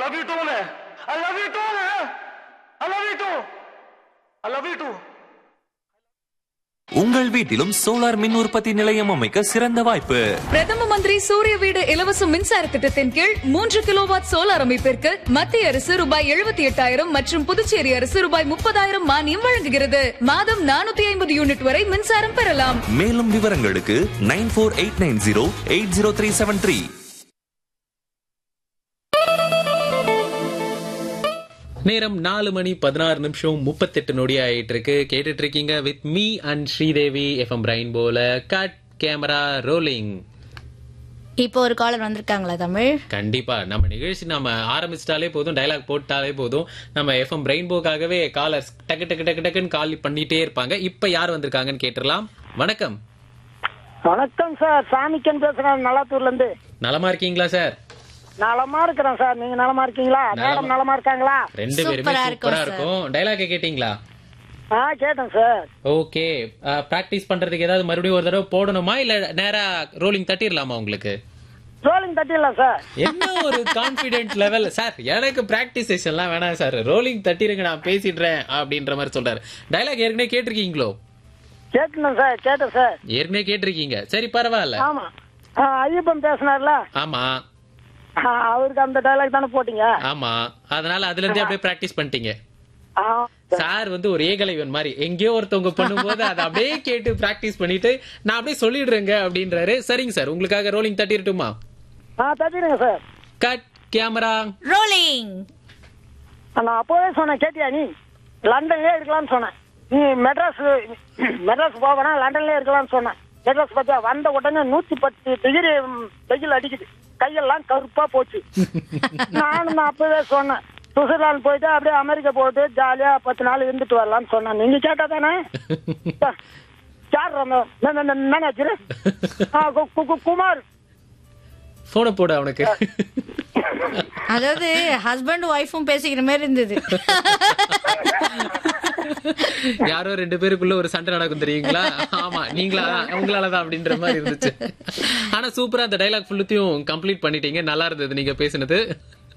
love you too, man. I love you too, man. I love you too. I love you too. உங்கள் வீட்டிலும் solar மின் உற்பத்தி நிலையம் அமைக்க சிறந்த வாய்ப்பு பிரதம மந்திரி சூரிய வீடு இலவச மின்சார திட்டத்தின் கீழ் மூன்று கிலோவாட் சோலார் அமைப்பிற்கு மத்திய அரசு ரூபாய் எழுபத்தி எட்டாயிரம் மற்றும் புதுச்சேரி அரசு ரூபாய் முப்பதாயிரம் மானியம் வழங்குகிறது மாதம் நானூத்தி ஐம்பது யூனிட் வரை மின்சாரம் பெறலாம் மேலும் விவரங்களுக்கு nine four eight nine zero eight zero three seven three நேரம் நாலு மணி பதினாறு நிமிஷம் முப்பத்தெட்டு நொடி ஆயிட்டு இருக்கு கேட்டுட்டு இருக்கீங்க with me and Sridevi FM brain போல கட் கேமரா ரோலிங் இப்போ ஒரு காலர் வந்திருக்காங்களா தமிழ் கண்டிப்பா நம்ம நிகழ்ச்சி நம்ம ஆரம்பிச்சிட்டாலே போதும் டயலாக் போட்டாலே போதும் நம்ம எஃப்எம் ரெயின்போக்காகவே காலர்ஸ் டக்கு டக்கு டக்கு டக்குன்னு கால் பண்ணிட்டே இருப்பாங்க இப்ப யார் வந்திருக்காங்கன்னு கேட்டுடலாம் வணக்கம் வணக்கம் சார் சாமிக்கன் பேசுறேன் நலாத்தூர்ல இருந்து நலமா இருக்கீங்களா சார் நலமா இருக்கிறேன் சார் நீங்க நலமா இருக்கீங்களா மேடம் நலமா இருக்காங்களா ரெண்டு பேருமே சூப்பரா இருக்கும் சூப்பரா சார். இருக்கும் டைலாக் கேட்டீங்களா ஆ கேட்டேன் சார் ஓகே பிராக்டிஸ் பண்றதுக்கு ஏதாவது மறுபடியும் ஒரு தடவை போடணுமா இல்ல நேரா ரோலிங் தட்டிடலாமா உங்களுக்கு ரோலிங் தட்டிடலாம் சார் என்ன ஒரு கான்பிடென்ட் லெவல் சார் எனக்கு பிராக்டிஸ் செஷன்லாம் வேணாம் சார் ரோலிங் தட்டிருங்க நான் பேசிடுறேன் அப்படின்ற மாதிரி சொல்றாரு டைலாக் ஏற்கனவே கேட்டிருக்கீங்களோ கேட்டேன் சார் கேட்டேன் சார் ஏற்கனவே கேட்டிருக்கீங்க சரி பரவாயில்ல ஆமா ஆ, ஐயப்பன் பேசினார்ல ஆமா ஆ, அவருக்கு அந்த டைலாக் தானே போட்டீங்க ஆமா அதனால அதுல இருந்தே அப்படியே பிராக்டிஸ் பண்ணிட்டீங்க ஆ, சார் வந்து ஒரு ஏகலைவன் மாதிரி எங்கேயோ ஒருத்தவங்க பண்ணும்போது அதை அப்படியே கேட்டு பிராக்டிஸ் பண்ணிட்டு நான் அப்படியே சொல்லிடுறேங்க அப்படின்றாரு சரிங்க சார் உங்களுக்காக ரோலிங் தட்டிரட்டுமா ஆ தட்டிடுங்க சார் கட் கேமரா ரோலிங் நான் அப்போவே சொன்னேன் கேட்டியா நீ லண்டன்லயே இருக்கலாம்னு சொன்னேன் நீ மெட்ராஸ் மெட்ராஸ் போவேனா லண்டன்லயே இருக்கலாம்னு சொன்னேன் மெட்ராஸ் பார்த்தியா வந்த உடனே நூத்தி பத்து டிகிரி வெயில் அடிக்குது கையெல்லாம் கருப்பா போச்சு நானும் நான் அப்பவே சொன்னேன் சுவிட்சர்லாந்து போயிட்டு அப்படியே அமெரிக்கா போயிட்டு ஜாலியா பத்து நாள் இருந்துட்டு வரலாம்னு சொன்னேன் நீங்க கேட்டா தானே யார் அந்த மேனேஜர் குமார் போன போட அவனுக்கு அதாவது ஹஸ்பண்ட் ஒய்ஃபும் பேசிக்கிற மாதிரி இருந்தது யாரோ ரெண்டு பேருக்குள்ள ஒரு சண்டை நடக்கும் தெரியுங்களா ஆமா நீங்களா உங்களாலதான் அப்படின்ற மாதிரி இருந்துச்சு ஆனா சூப்பரா அந்த டைலாக் ஃபுல்லத்தையும் கம்ப்ளீட் பண்ணிட்டீங்க நல்லா இருந்தது நீங்க பேசினது